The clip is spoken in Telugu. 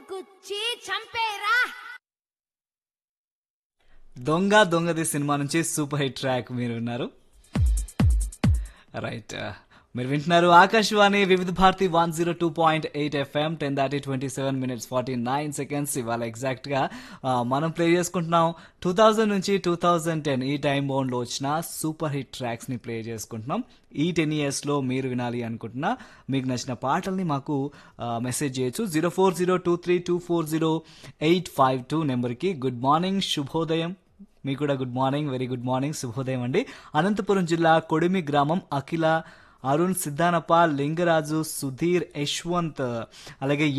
గుచ్చి చంపేరా దొంగ దొంగది సినిమా నుంచి సూపర్ హిట్ ట్రాక్ మీరు విన్నారు రైట్ మీరు వింటున్నారు Akashvani Vividha Bharati one zero two point eight FM ten దాటి twenty seven minutes forty nine seconds ఇవాళ ఎగ్జాక్ట్గా మనం ప్లే చేసుకుంటున్నాం టూ థౌజండ్ నుంచి టూ థౌజండ్ టెన్ ఈ టైం బౌండ్లో వచ్చిన సూపర్ హిట్ ట్రాక్స్ని ప్లే చేసుకుంటున్నాం ఈ టెన్ ఇయర్స్లో మీరు వినాలి అనుకుంటున్నా మీకు నచ్చిన పాటల్ని మాకు మెసేజ్ చేయొచ్చు zero four zero two three two four zero eight five two నెంబర్కి గుడ్ మార్నింగ్ శుభోదయం మీకు కూడా good morning very good morning శుభోదయం అండి అనంతపురం జిల్లా కొడిమి గ్రామం అఖిల అరుణ్ సిద్ధానప్ప లింగరాజు సుధీర్ యశ్వంత్ అలాగే